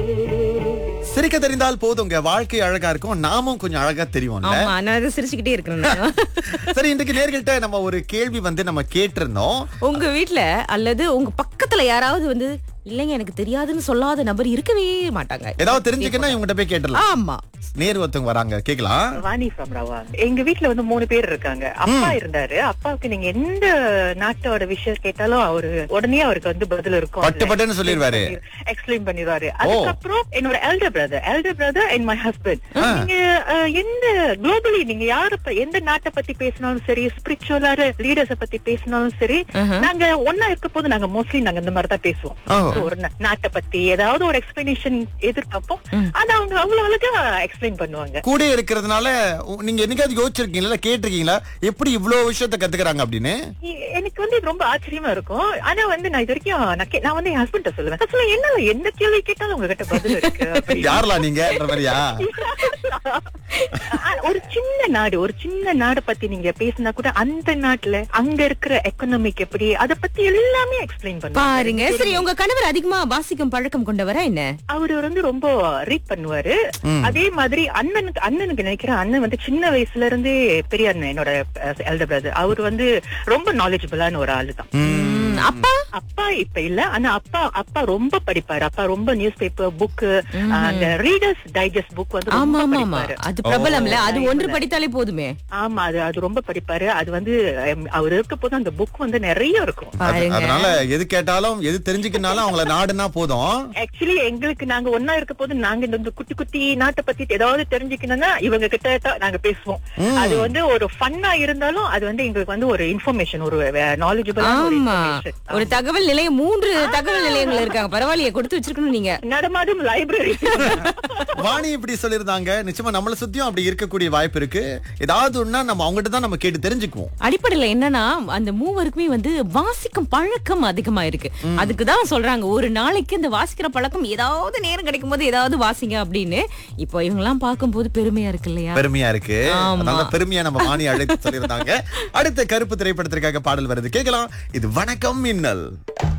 சிரிக்க தெரிந்தால் போதுங்க வாழ்க்கை அழகா இருக்கும் நாமும் கொஞ்சம் அழகா தெரியும்ல ஆமா நான் அதை சிரிச்சுக்கிட்டே இருக்கிறேன் சரி இன்றைக்கு நேர்கள்ட்ட நம்ம ஒரு கேள்வி வந்து நம்ம கேட்டிருந்தோம் உங்க வீட்ல அல்லது உங்க பக்கத்துல யாராவது வந்து இல்லைங்க எனக்கு தெரியாதுன்னு சொல்லாத நபர் இருக்கவே மாட்டாங்க ஏதாவது தெரிஞ்சுக்கன்னா இவங்ககிட்ட போய் கேட்டுடலாம் ஆமா நேர் ஒருத்தவங்க வராங்க கேக்கலாம் வாணி ஃப்ரம் ரவா எங்க வீட்ல வந்து மூணு பேர் இருக்காங்க அப்பா இருந்தாரு அப்பாவுக்கு நீங்க எந்த நாட்டோட விஷயம் கேட்டாலும் அவரு உடனே அவருக்கு வந்து பதில் இருக்கும் பட்டு பட்டுன்னு சொல்லிருவாரு. எக்ஸ்பிளைன் பண்ணிடுவாரு அதுக்கப்புறம் என்னோட elder brother elder brother and my husband நீங்க அஹ், எந்த குளோபலி நீங்க யாரு ப- எந்த நாட்டை பத்தி பேசினாலும் சரி ஸ்பிரிச்சுவலா லீடர்ஸ பத்தி பேசினாலும் சரி நாங்க ஒன்னா இருக்க போது நாங்க மோஸ்ட்லி நாங்க இந்த மாதிரி தான் பேசுவோம் ஓ. So, ஒரு நா- நாட்டை பத்தி ஏதாவது ஒரு எக்ஸ்பிளனேஷன் எதிர்பார்ப்போம் ஆனா அவங்க அவ்வளவு அழகா எக்ஸ்பிளைன் பண்ணுவாங்க கூட இருக்கிறதுனால உ- நீங்க என்னைக்காவது யோசிச்சிருக்கீங்களா கேட்டிருக்கீங்களா எப்படி இவ்வளவு விஷயத்த கத்துக்கிறாங்க அப்படின்னு எ- எனக்கு வந்து இது ரொம்ப ஆச்சரியமா இருக்கும் ஆனா வந்து நான் இது வரைக்கும் நான் கே- நான் வந்து என் ஹஸ்பண்ட சொல்லுவேன் நான் சொல்லுவேன் என்ன எந்த கேள்வி கேட்டாலும் உங்ககிட்ட பதில் இருக்கு அப்படின்னு. யாரெல்லாம் நீங்கன்ற மாதிரியா ஆ, ஒரு சின்ன நாடு ஒரு சின்ன நாடு பத்தி நீங்க பேசினா கூட அந்த நாட்டுல அங்க இருக்கிற எக்கனாமிக் எப்படி அத பத்தி எல்லாமே எக்ஸ்பிளைன் பண்ணுவாங்க பாருங்க சரி உங்க கணவர் அதிகமா வாசிக்கும் பழக்கம் கொண்டவரா என்ன அவரு வந்து ரொம்ப ரீட் பண்ணுவாரு அதே மாதிரி அண்ணனுக்கு அண்ணனுக்கு நினைக்கிறேன் அண்ணன் வந்து சின்ன வயசுல இருந்தே பெரிய அண்ணன் என்னோட எல்டர் பிரதர் அவர் வந்து ரொம்ப நாலேஜபிளான ஒரு ஆளு தான் ம், அப்பா அப்பா இப்ப இல்ல ஆனா அப்பா அப்பா ரொம்ப படிப்பாரு அப்பா ரொம்ப நியூஸ் பேப்பர் புக் அந்த ரீடர்ஸ் டைஜஸ்ட் புக் வந்து ஆமா ரொம்ப ஆமா ஆமா படிப்பாரு அது பிரபலம்ல அது ஒன்று படித்தாலே போதுமே ஆமா அது அது ரொம்ப படிப்பாரு அது வந்து எம், அவர் இருக்க போது அந்த புக் வந்து நிறைய இருக்கும் அது- பாருங்க அதனால எது கேட்டாலும் எது தெரிஞ்சுக்கினாலும் அவங்கள நாடுனா போதும் ஆக்சுவலி எங்களுக்கு நாங்க ஒன்னா இருக்க போது நாங்க இந்த இந்த குட்டி குட்டி நாட்டை பத்தி ஏதாவது தெரிஞ்சுக்கணும்னா இவங்க கிட்ட தான் நாங்க பேசுவோம் அது வந்து ஒரு ஃபன்னா இருந்தாலும் அது வந்து எங்களுக்கு வந்து ஒரு இன்ஃபர்மேஷன் ஒரு நாலேஜபிள் ஆமா ஒரு தகவல் நிலையம் மூன்று தகவல் நிலையங்கள் இருக்காங்க பரவாயில்லையே கொடுத்து வச்சிருக்கணும் நீங்க நடமாடும் லைப்ரரி வாணி இப்படி சொல்லியிருந்தாங்க நிச்சயமா நம்மள சுத்தியும் அப்படி இருக்கக்கூடிய வாய்ப்பு இருக்கு ஏதாவது ஒண்ணா நம்ம அவங்ககிட்ட தான் நம்ம கேட்டு தெரிஞ்சுக்குவோம் அடிப்படையில என்னன்னா அந்த மூவருக்குமே வந்து வாசிக்கும் பழக்கம் அதிகமா இருக்கு அதுக்கு தான் சொல்றாங்க ஒரு நாளைக்கு இந்த வாசிக்கிற பழக்கம் ஏதாவது நேரம் கிடைக்கும் போது ஏதாவது வாசிங்க அப்படின்னு இப்போ இவங்க எல்லாம் பார்க்கும்போது பெருமையா இருக்கு இல்லையா பெருமையா இருக்கு ஆமா. அதனால பெருமையா நம்ம வாணி அழைத்து சொல்லியிருந்தாங்க அடுத்த கருப்பு திரைப்படத்திற்காக பாடல் வருது கேட்கலாம் இது வணக்கம் மின்னல்